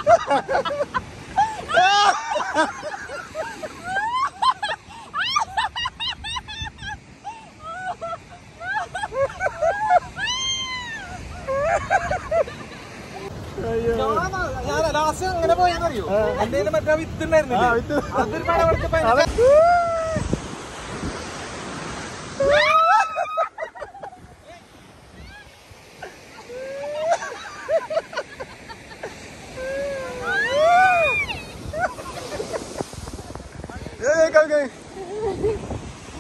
അയ്യോ ഞാൻ ലാസ്റ്റ് അങ്ങനെ പോയെന്നറിയോ എന്റെ കയ്യില് മറ്റേ വിത്ത് ഉണ്ടായിരുന്നില്ലേ ആ, വിത്ത്. അതൊരു പടം കൊടുത്തപ്പോ അതെ. ഏയ് ഏയ് come, come.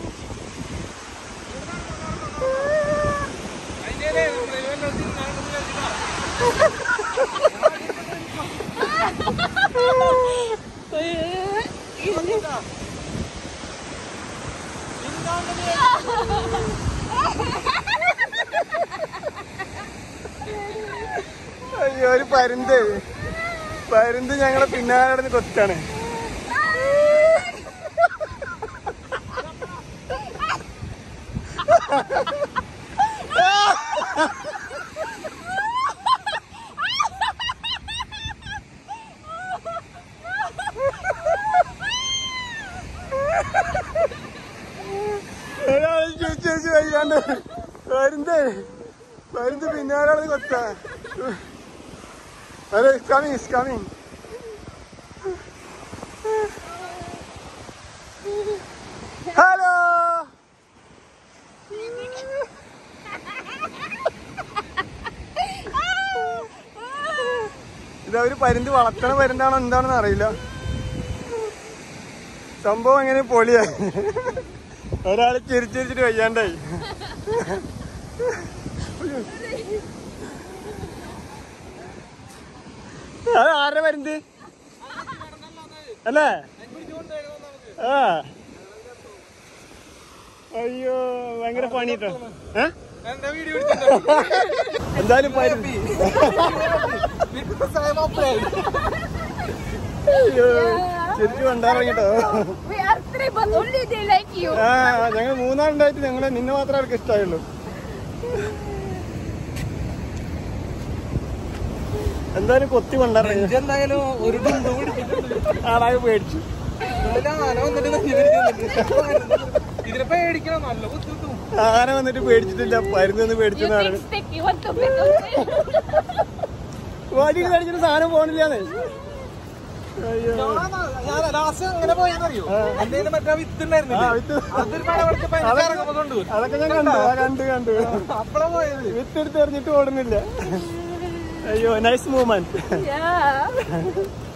അയ്യോ ഒരു പരുന്ത് പരുന്ത് ഞങ്ങളെ പിന്നാലെ നടന്ന് കൊത്താണ് ഒരാള് ചോദിച്ചു ചോദിച്ചു കഴിയാണ്ട് പരുന്ത് പരുന്ത് പിന്നാലെ നടന്ന് കൊത്താ അതെ കമ്മിങ് ഇസ് കമ്മിങ് ഹലോ ഇത് അവര് പരുന്ത് വളർത്തണ പരുന്താണോ എന്താണെന്ന് അറിയില്ല സംഭവം എങ്ങനെ പൊളിയാ ഒരാള് ചിരിച്ചിരിച്ചിട്ട് വയ്യാണ്ടായി അത് ആരുടെ പരുന്ത് അല്ലേ ആ അയ്യോ ഭയങ്കര പണിട്ടോ ഏ എന്റെ വീഡിയോ എന്തായാലും പരുന്ത് അയ്യോ ശരിക്കും ഉണ്ടാറിട്ടോ We are three, but only they like you. ആ ഞങ്ങൾ മൂന്നാളുണ്ടായിട്ട് ഞങ്ങളെ നിന്നെ മാത്രമേ അവർക്ക് ഇഷ്ടമായുള്ളൂ എന്തായാലും കൊത്തി കൊണ്ടാറില്ല എന്തായാലും ഒരു ഡുണ്ടു പിടിച്ചിട്ടുണ്ട് ആളാകെ പേടിച്ചു ഇതില് ആന വന്നിട്ട് നെഞ്ഞി പിടിച്ചിട്ടുണ്ട്. ഇതിനെ പേടിക്കണം നല്ല ബുദ്ധിമുട്ടും ആന വന്നിട്ട് പേടിച്ചിട്ടില്ല പരുന്ന് You പേടിച്ചെന്ന് think പറയുന്നത് stick, you want to bit on വടിയിൽ കടിച്ചിട്ട് സാധനം പോണില്ലാന്നേ അയ്യോ ഞാൻ ലാസ്റ്റ് അങ്ങനെ പോയെന്നറിയോ എന്റെ കയ്യില് മറ്റേ വിത്ത് ഉണ്ടായിരുന്നില്ലേ ആ, വിത്ത്. അതൊരു പടം കൊടുത്തപ്പോ എനിക്ക് അതൊക്കെ- ഇറങ്ങുമ്പോ കൊണ്ടുപോയി അതൊക്കെ ഞാൻ കണ്ടു ആ, കണ്ടു കണ്ടു അപ്പളാ പോയത് വിത്തെടുത്ത് എറിഞ്ഞിട്ട് ഓടുന്നില്ല അയ്യോ നൈസ് മൂവ്മെന്റ് Yeah.